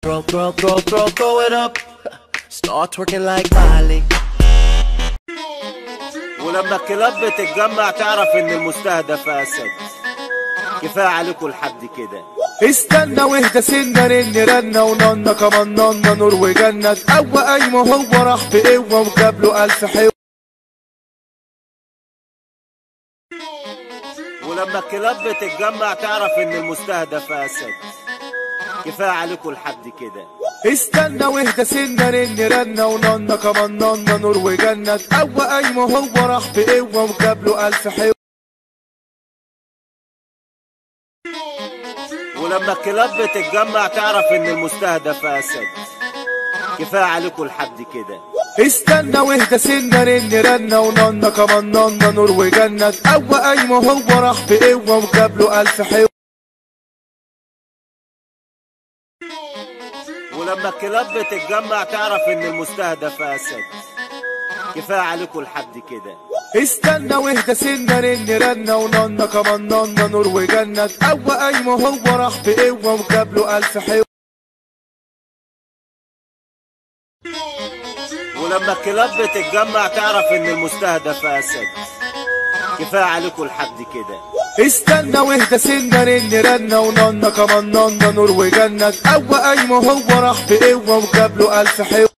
Throw, throw, throw, throw, throw it up. Start twerking like Miley. ولما الكلاب بتتجمع تعرف ان المستهدف اسد كفايه عليكم لحد كده استنى واهدى سنة رن رنة وننا كمان ننا نور وجنة قوى قايمة هو راح بقوة وجاب له ألف حيوة ولما الكلاب بتتجمع تعرف ان المستهدف اسد كفايه عليكم لحد كده استنى واهدى سنة رن رنة وننا كمان ننا نور وجنة قوى قايمة هو راح بقوة وجاب له ألف حيوة ولما الكلاب بتتجمع تعرف ان المستهدف اسد كفايه عليكم لحد كده استنى واهدى سنة رن رنة وننا كمان ننا نور وجنة قوى قايمة هو راح بقوة وجاب له ألف حيوة ولما الكلاب بتتجمع تعرف ان المستهدف اسد كفايه عليكم لحد كده استنى واهدى سنة رن رنة وننا كمان ننا نور وجنة قوى قايمة هو راح بقوة وجاب له ألف حيوة ولما الكلاب بتتجمع تعرف ان المستهدف اسد كفايه عليكم لحد كده استنى واهدى سنة رن رنة وننا كمان ننا نور وجنة قوى قايمة هو راح بقوة وجاب له ألف حيوة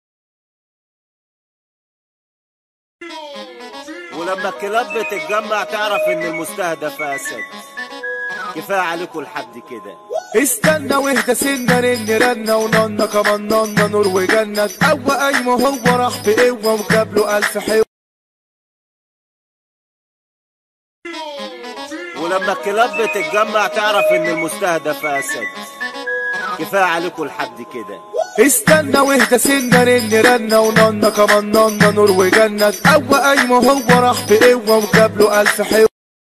ولما الكلاب بتتجمع تعرف ان المستهدف اسد كفايه عليكم لحد كده استنى واهدى سنة رن رنة وننا كمان ننا نور وجنة قوى قايمة هو راح بقوة وجاب له ألف حيوة ولما الكلاب بتتجمع تعرف ان المستهدف اسد كفايه عليكم لحد كده استنى واهدى سنة رن رنة وننا كمان ننا نور وجنة قوى قايمة هو راح بقوة وجاب له ألف حيوة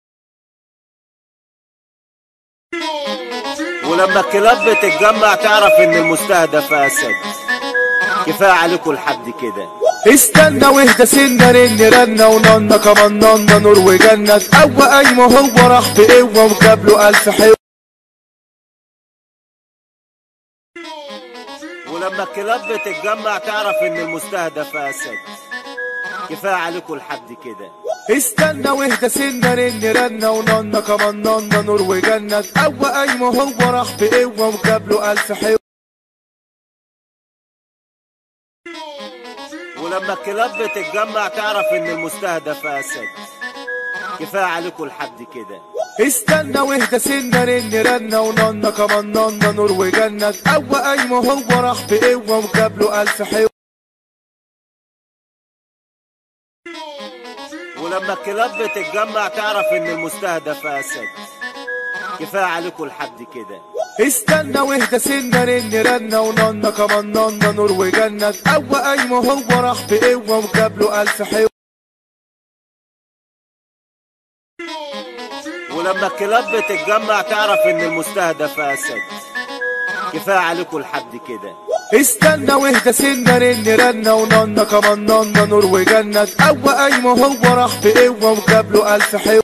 ولما الكلاب بتتجمع تعرف ان المستهدف اسد كفايه عليكم لحد كده استنى واهدى سنة رن رنة وننا كمان ننا نور وجنة قوى قايمة هو راح بقوة وجاب له ألف حيوة ولما الكلاب بتتجمع تعرف ان المستهدف اسد كفايه عليكم لحد كده استنى واهدى سنة رن رنة وننا كمان ننا نور وجنة قوى قايمة هو راح بقوة وجاب له ألف حيوة ولما الكلاب بتتجمع تعرف ان المستهدف اسد كفايه عليكم لحد كده استنى واهدى سنة رن رنة وننا كمان ننا نور وجنة قوى قايمة هو راح بقوة وجاب له ألف حيوة ولما الكلاب بتتجمع تعرف ان المستهدف اسد كفايه عليكم لحد كده استنى واهدى سنة رن رنة وننا كمان ننا نور وجنة قوى قايمة هو راح بقوة وجاب له ألف حيوة ولما الكلاب بتتجمع تعرف ان المستهدف اسد كفايه عليكم لحد كده استنى واهدى سنة رن رنة وننا كمان ننا نور وجنة قوى قايمة هو راح بقوة وجاب له ألف حيوة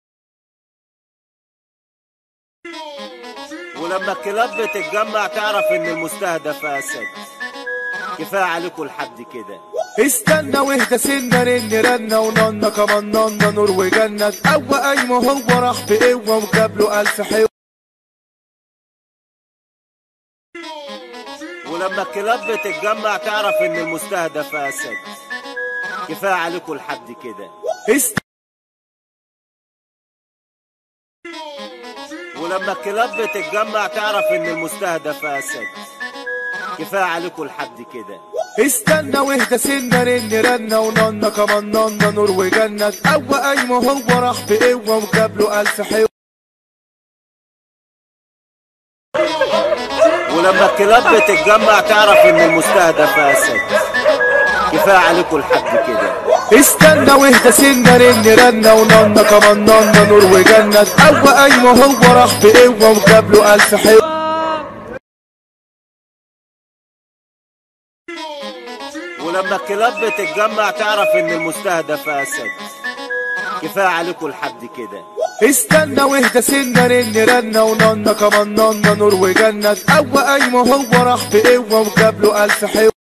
ولما الكلاب بتتجمع تعرف ان المستهدف اسد كفايه عليكم لحد كده استنى واهدى سنة رن رنة وننا كمان ننا نور وجنة قوى قايمة هو راح بقوة وجاب له ألف حيوة ولما الكلاب بتتجمع تعرف ان المستهدف اسد كفايه عليكم لحد كده است... ولما الكلاب بتتجمع تعرف ان المستهدف اسد كفايه عليكم لحد كده استنى واهدى سنة رن رنة وننا كمان ننا نور وجنة قوى قايمة هو راح بقوة وجاب له ألف حيوة ولما الكلاب بتتجمع تعرف ان المستهدف اسد كفايه عليكم لحد كده استنى واهدى سنة رن رنة وننا كمان ننا نور وجنة قوى قايمة هو راح بقوة وجاب له ألف حيوة ولما الكلاب بتتجمع تعرف ان المستهدف اسد كفايه عليكم لحد كده استنى واهدى سنة رن رنة ونانا كمان نانا نور وجنة قوى قايمة هو راح بقوة وجاب له ألف حيوة